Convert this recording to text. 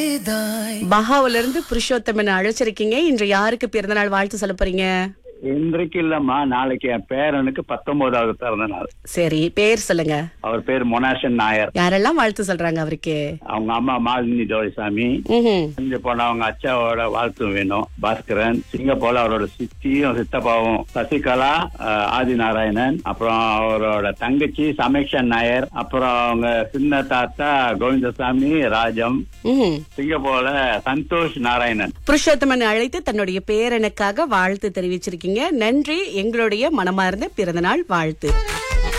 பஹாவுல இருந்து புருஷோத்தமன் அழைச்சிருக்கீங்க இன்று யாருக்கு பிறந்தநாள் வாழ்த்து சொல்ல போறீங்க இன்றைக்கு இல்லம்மா நாளைக்கு என் பேரனுக்கு பத்தொன்பதாவது பிறந்த நாள் சரி பேர் சொல்லுங்க அவர் பேர் மொனாஷன் நாயர் யாரெல்லாம் வாழ்த்து சொல்றாங்க அவருக்கு அவங்க அம்மா மாலினி ஜோதிசாமி ம்ஹும். இங்க போன அவங்க அச்சாவோட வாழ்த்து வேணும் பாஸ்கரன் சிங்கப்பூர்ல அவரோட சித்தியும் சித்தப்பாவும் சசிகலா அஹ், ஆதி நாராயணன் அப்புறம் அவரோட தங்கச்சி சமேக்ஷன் நாயர் அப்புறம் அவங்க சின்ன தாத்தா கோவிந்தசாமி ராஜம் ம்ஹும். சிங்கப்பூர்ல சந்தோஷ் நாராயணன் புருஷோத்தமன் அழைத்து தன்னுடைய பேரனுக்காக வாழ்த்து தெரிவிச்சிருக்கீங்க நன்றி எங்களுடைய மனமார்ந்த பிறந்தநாள் வாழ்த்து